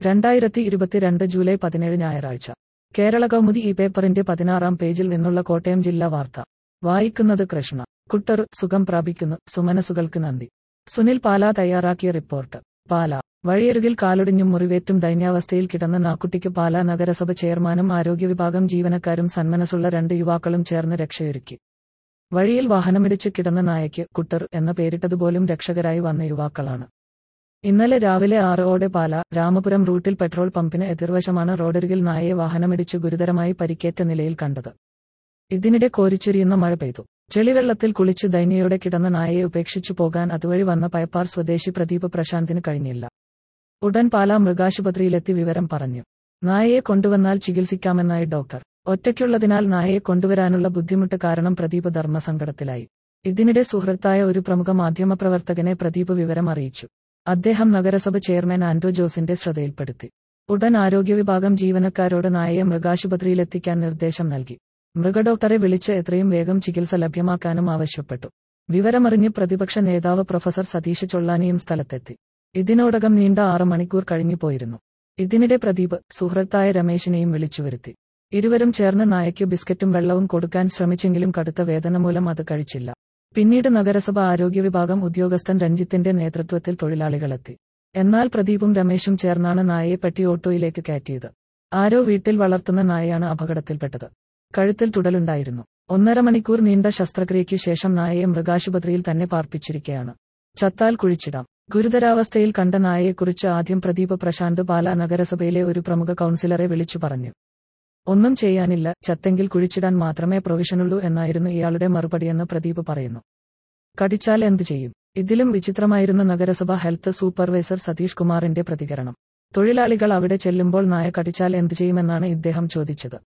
രണ്ടായിരത്തി ഇരുപത്തിരണ്ട് ജൂലൈ പതിനേഴ് ഞായറാഴ്ച കേരള കൗമുദി ഈ പേപ്പറിന്റെ പതിനാറാം പേജിൽ നിന്നുള്ള കോട്ടയം ജില്ലാ വാർത്ത വായിക്കുന്നത് കൃഷ്ണ കുട്ടർ സുഖം പ്രാപിക്കുന്നു സുമനസുകൾക്ക് നന്ദി സുനിൽ പാല തയ്യാറാക്കിയ റിപ്പോർട്ട് പാല വഴിയരികിൽ കാലൊടിഞ്ഞും മുറിവേറ്റും ദൈന്യാവസ്ഥയിൽ കിടന്ന നാക്കുട്ടിക്ക് പാല നഗരസഭ ചെയർമാനും ആരോഗ്യവിഭാഗം ജീവനക്കാരും സന്മനസ്സുള്ള രണ്ട് യുവാക്കളും ചേർന്ന് രക്ഷയൊരുക്കി വഴിയിൽ വാഹനമിടിച്ച് കിടന്ന നായയ്ക്ക് കുട്ടർ എന്ന പേരിട്ടതുപോലും രക്ഷകരായി വന്ന യുവാക്കളാണ് ഇന്നലെ രാവിലെ ആറോടെ പാല രാമപുരം റൂട്ടിൽ പെട്രോൾ പമ്പിന് എതിർവശമാണ് റോഡരികിൽ നായയെ വാഹനമിടിച്ച് ഗുരുതരമായി പരിക്കേറ്റ നിലയിൽ കണ്ടത് ഇതിനിടെ കോരിച്ചൊരിയുന്ന മഴ പെയ്തു ചെളിവെള്ളത്തിൽ കുളിച്ച് ദൈന്യയോടെ കിടന്ന നായയെ ഉപേക്ഷിച്ചു പോകാൻ അതുവഴി വന്ന പയപ്പാർ സ്വദേശി പ്രദീപ് പ്രശാന്തിന് കഴിഞ്ഞില്ല ഉടൻ പാല മൃഗാശുപത്രിയിലെത്തി വിവരം പറഞ്ഞു നായയെ കൊണ്ടുവന്നാൽ ചികിത്സിക്കാമെന്നായി ഡോക്ടർ ഒറ്റയ്ക്കുള്ളതിനാൽ നായയെ കൊണ്ടുവരാനുള്ള ബുദ്ധിമുട്ട് കാരണം പ്രദീപ് ധർമ്മസങ്കടത്തിലായി ഇതിനിടെ സുഹൃത്തായ ഒരു പ്രമുഖ മാധ്യമപ്രവർത്തകനെ പ്രദീപ് വിവരം അറിയിച്ചു അദ്ദേഹം നഗരസഭ ചെയർമാൻ ആന്റോ ജോസിന്റെ ശ്രദ്ധയിൽപ്പെടുത്തി ഉടൻ ആരോഗ്യവിഭാഗം ജീവനക്കാരോട് നായയെ മൃഗാശുപത്രിയിലെത്തിക്കാൻ നിർദ്ദേശം നൽകി മൃഗഡോക്ടറെ വിളിച്ച് എത്രയും വേഗം ചികിത്സ ലഭ്യമാക്കാനും ആവശ്യപ്പെട്ടു വിവരമറിഞ്ഞ് പ്രതിപക്ഷ നേതാവ് പ്രൊഫസർ സതീഷ് ചൊള്ളാനിയും സ്ഥലത്തെത്തി ഇതിനോടകം നീണ്ട ആറ് മണിക്കൂർ കഴിഞ്ഞു പോയിരുന്നു ഇതിനിടെ പ്രദീപ് സുഹൃത്തായ രമേശിനെയും വിളിച്ചുവരുത്തി ഇരുവരും ചേർന്ന് നായയ്ക്ക് ബിസ്ക്കറ്റും വെള്ളവും കൊടുക്കാൻ ശ്രമിച്ചെങ്കിലും കടുത്ത വേദന മൂലം അത് കഴിച്ചില്ല പിന്നീട് നഗരസഭ ആരോഗ്യവിഭാഗം ഉദ്യോഗസ്ഥൻ രഞ്ജിത്തിന്റെ നേതൃത്വത്തിൽ തൊഴിലാളികളെത്തി എന്നാൽ പ്രദീപും രമേശും ചേർന്നാണ് നായയെ പെട്ടി ഓട്ടോയിലേക്ക് കയറ്റിയത് ആരോ വീട്ടിൽ വളർത്തുന്ന നായയാണ് അപകടത്തിൽപ്പെട്ടത് കഴുത്തിൽ തുടലുണ്ടായിരുന്നു ഒന്നര മണിക്കൂർ നീണ്ട ശസ്ത്രക്രിയയ്ക്ക് ശേഷം നായയെ മൃഗാശുപത്രിയിൽ തന്നെ പാർപ്പിച്ചിരിക്കുകയാണ് ചത്താൽ കുഴിച്ചിടാം ഗുരുതരാവസ്ഥയിൽ കണ്ട നായയെക്കുറിച്ച് ആദ്യം പ്രദീപ് പ്രശാന്ത് പാല നഗരസഭയിലെ ഒരു പ്രമുഖ കൗൺസിലറെ വിളിച്ചു പറഞ്ഞു ഒന്നും ചെയ്യാനില്ല ചത്തെങ്കിൽ കുഴിച്ചിടാൻ മാത്രമേ പ്രൊവിഷനുള്ളൂ എന്നായിരുന്നു ഇയാളുടെ മറുപടിയെന്ന് പ്രദീപ് പറയുന്നു കടിച്ചാൽ എന്തു ചെയ്യും ഇതിലും വിചിത്രമായിരുന്നു നഗരസഭ ഹെൽത്ത് സൂപ്പർവൈസർ സതീഷ് കുമാറിന്റെ പ്രതികരണം തൊഴിലാളികൾ അവിടെ ചെല്ലുമ്പോൾ നായ കടിച്ചാൽ എന്തു ചെയ്യുമെന്നാണ് ഇദ്ദേഹം ചോദിച്ചത്